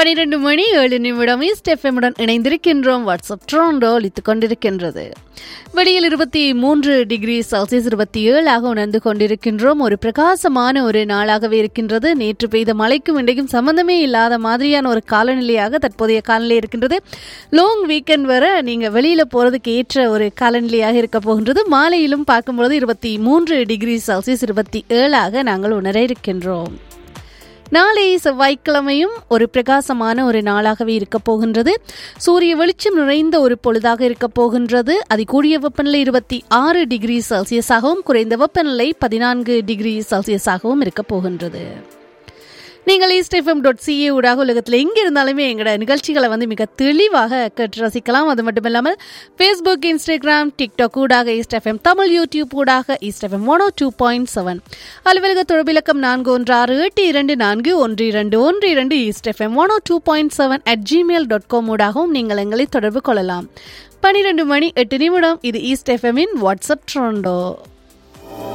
பனிரெண்டு மணி ஏழு நிமிடம் ஈஸ்ட் எஃப்எம்முடன் இணைந்திருக்கின்றோம் வாட்ஸ்அப் ட்ரோண்டோ ஒலித்துக் கொண்டிருக்கின்றது வெளியில் இருபத்தி மூன்று டிகிரி செல்சியஸ் இருபத்தி ஏழாக உணர்ந்து கொண்டிருக்கின்றோம் ஒரு பிரகாசமான ஒரு நாளாகவே இருக்கின்றது நேற்று பெய்த மழைக்கும் இன்றைக்கும் சம்பந்தமே இல்லாத மாதிரியான ஒரு காலநிலையாக தற்போதைய காலநிலை இருக்கின்றது லாங் வீக்கெண்ட் வர நீங்க வெளியில போறதுக்கு ஏற்ற ஒரு காலநிலையாக இருக்க போகின்றது மாலையிலும் பார்க்கும்போது இருபத்தி மூன்று டிகிரி செல்சியஸ் இருபத்தி ஏழாக நாங்கள் உணர இருக்கின்றோம் நாளை செவ்வாய்க்கிழமையும் ஒரு பிரகாசமான ஒரு நாளாகவே இருக்க போகின்றது சூரிய வெளிச்சம் நிறைந்த ஒரு பொழுதாக இருக்க போகின்றது அது கூடிய வெப்பநிலை இருபத்தி ஆறு டிகிரி செல்சியஸாகவும் குறைந்த வெப்பநிலை பதினான்கு டிகிரி செல்சியஸாகவும் இருக்க போகின்றது நீங்கள் ஈஸ்ட் எஃப்எம் டாட் சிஏ ஊடாக உலகத்தில் எங்கே இருந்தாலுமே எங்களோட நிகழ்ச்சிகளை வந்து மிக தெளிவாக கேட்டு ரசிக்கலாம் அது மட்டும் இல்லாமல் ஃபேஸ்புக் இன்ஸ்டாகிராம் டிக்டாக் ஊடாக ஈஸ்ட் எஃப்எம் தமிழ் யூடியூப் ஊடாக East FM one two point seven அலுவலக தொடர்பிலக்கம் நான்கு ஒன்று ஆறு எட்டு இரண்டு நான்கு ஒன்று இரண்டு ஒன்று இரண்டு East FM one two point seven at Gmail dot com ஊடாகவும் நீங்கள் எங்களை தொடர்பு கொள்ளலாம் பனிரெண்டு மணி எட்டு நிமிடம் இது ஈஸ்ட் எஃப்எம்மின் வாட்ஸ்அப் ட்ரோண்டோ